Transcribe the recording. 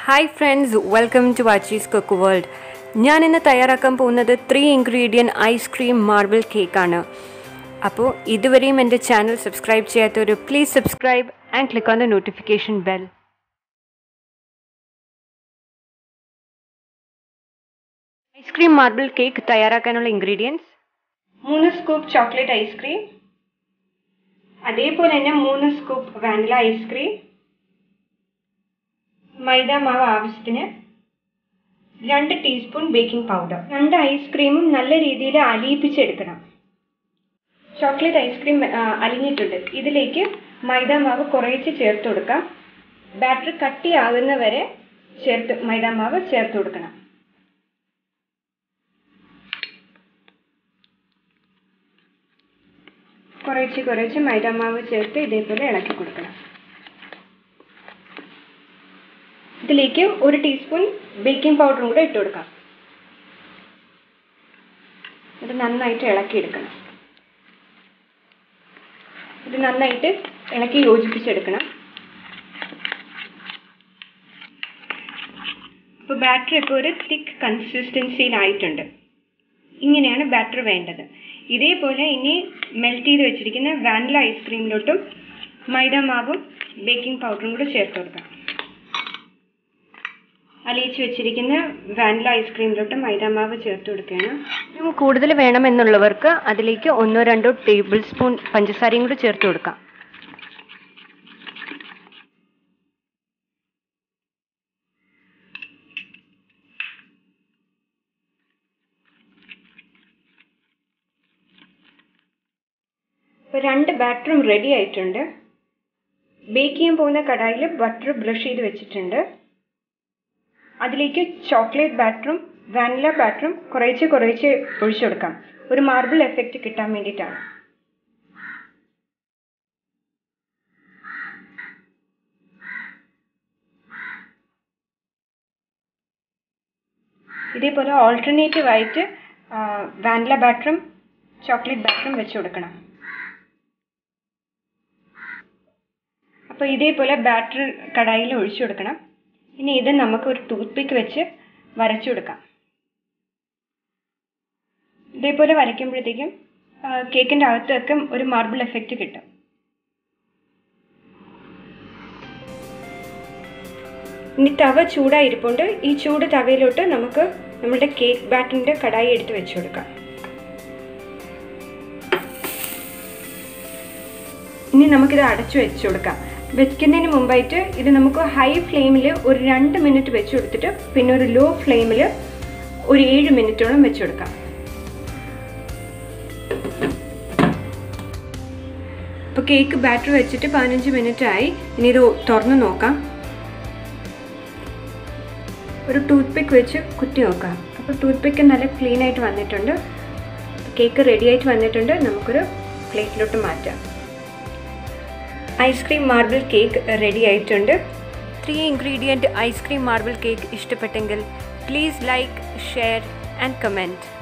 hi friends welcome to Vachi's cook world ഞാൻ ഇന്ന് തയ്യാറാക്കാൻ പോകുന്നത് ത്രീ ഇൻഗ്രീഡിയൻ ഐസ്ക്രീം മാർബിൾ കേക്കാണ് അപ്പോൾ ഇതുവരെയും എൻ്റെ ചാനൽ സബ്സ്ക്രൈബ് ചെയ്യാത്തവർ please subscribe and click on the notification bell ice cream marble cake തയ്യാറാക്കാനുള്ള ഇൻഗ്രീഡിയൻസ് മൂന്ന് സ്കൂപ്പ് ചോക്ലേറ്റ് ഐസ്ക്രീം അതേപോലെ തന്നെ മൂന്ന് സ്കൂപ്പ് വാനില ഐസ്ക്രീം മൈദ മാവ് ആവശ്യത്തിന് രണ്ട് ടീസ്പൂൺ ബേക്കിംഗ് പൗഡർ രണ്ട് ഐസ്ക്രീമും നല്ല രീതിയിൽ അലിയിപ്പിച്ചെടുക്കണം ചോക്ലേറ്റ് ഐസ്ക്രീം അലിഞ്ഞിട്ടുണ്ട് ഇതിലേക്ക് മൈദ മാവ് കുറേച്ച് ചേർത്ത് കൊടുക്കാം ബാറ്റർ കട്ടിയാകുന്ന വരെ ചേർത്ത് മൈദ മാവ് ചേർത്ത് കൊടുക്കണം കുറേച്ച് കുറേച്ച് മൈദ മാവ് ചേർത്ത് ഇതേപോലെ ഇളക്കി കൊടുക്കണം ഇതിലേക്ക് ഒരു ടീസ്പൂൺ ബേക്കിംഗ് പൗഡറും കൂടെ ഇട്ട് കൊടുക്കാം ഇത് നന്നായിട്ട് ഇളക്കിയെടുക്കണം ഇത് നന്നായിട്ട് ഇളക്കി യോജിപ്പിച്ചെടുക്കണം അപ്പോൾ ബാറ്റർ ഇപ്പോൾ ഒരു തിക്ക് കൺസിസ്റ്റൻസിയിലായിട്ടുണ്ട് ഇങ്ങനെയാണ് ബാറ്റർ വേണ്ടത് ഇതേപോലെ ഇനി മെൽറ്റ് ചെയ്ത് വെച്ചിരിക്കുന്ന വാനില ഐസ്ക്രീമിലോട്ടും മൈദ മാവും ബേക്കിംഗ് പൗഡറും കൂടെ ചേർത്ത് കൊടുക്കാം അലിയിച്ച് വെച്ചിരിക്കുന്ന വാനില ഐസ്ക്രീമിലോട്ട് മൈദാമാവ് ചേർത്ത് കൊടുക്കുകയാണ് കൂടുതൽ വേണമെന്നുള്ളവർക്ക് അതിലേക്ക് ഒന്നോ രണ്ടോ ടേബിൾ സ്പൂൺ പഞ്ചസാരയും കൂടി ചേർത്ത് കൊടുക്കാം ഇപ്പോൾ രണ്ട് ബാറ്ററും റെഡി ആയിട്ടുണ്ട് ബേക്ക് ചെയ്യാൻ പോകുന്ന കടായിൽ ബട്ടർ ബ്രഷ് ചെയ്ത് വെച്ചിട്ടുണ്ട് അതിലേക്ക് ചോക്ലേറ്റ് ബാറ്ററും വാനില ബാറ്ററും കുറേശ്ശെ കുറേശ്ശെ ഒഴിച്ചു കൊടുക്കാം ഒരു മാർബിൾ എഫക്റ്റ് കിട്ടാൻ വേണ്ടിയിട്ടാണ് ഇതേപോലെ ഓൾട്ടർനേറ്റീവ് ആയിട്ട് വാനില ബാറ്ററും ചോക്ലേറ്റ് ബാറ്ററും വെച്ച് കൊടുക്കണം അപ്പോൾ ഇതേപോലെ ബാറ്റർ കടായിൽ ഒഴിച്ചു കൊടുക്കണം ഇനി ഇത് നമുക്ക് ഒരു ടൂത്ത് പിക്ക് വെച്ച് വരച്ചു കൊടുക്കാം ഇതേപോലെ വരയ്ക്കുമ്പോഴത്തേക്കും കേക്കിൻ്റെ അകത്തൊക്കെ ഒരു മാർബിൾ എഫക്റ്റ് കിട്ടും ഇനി തവ ചൂടായിരിപ്പുണ്ട് ഈ ചൂട് തവയിലോട്ട് നമുക്ക് നമ്മുടെ കേക്ക് ബാറ്ററിൻ്റെ കടായി എടുത്ത് വെച്ച് കൊടുക്കാം ഇനി നമുക്കിത് അടച്ചു വെച്ച് കൊടുക്കാം വെക്കുന്നതിന് മുമ്പായിട്ട് ഇത് നമുക്ക് ഹൈ ഫ്ലെയിമിൽ ഒരു രണ്ട് മിനിറ്റ് വെച്ച് കൊടുത്തിട്ട് പിന്നെ ഒരു ലോ ഫ്ലെയിമിൽ ഒരു ഏഴ് മിനിറ്റോളം വെച്ച് കൊടുക്കാം ഇപ്പോൾ കേക്ക് ബാറ്റർ വെച്ചിട്ട് പതിനഞ്ച് മിനിറ്റ് ആയി ഇനി ഇത് തുറന്ന് നോക്കാം ഒരു ടൂത്ത് പിക്ക് വെച്ച് കുത്തി നോക്കാം അപ്പോൾ ടൂത്ത് പിക്ക് നല്ല ക്ലീൻ ആയിട്ട് വന്നിട്ടുണ്ട് കേക്ക് റെഡി ആയിട്ട് വന്നിട്ടുണ്ട് നമുക്കൊരു പ്ലേറ്റിലോട്ട് മാറ്റാം ഐസ്ക്രീം മാർബിൾ കേക്ക് റെഡി ആയിട്ടുണ്ട് three ingredient ice cream marble cake ഇഷ്ടപ്പെട്ടെങ്കിൽ please like share and comment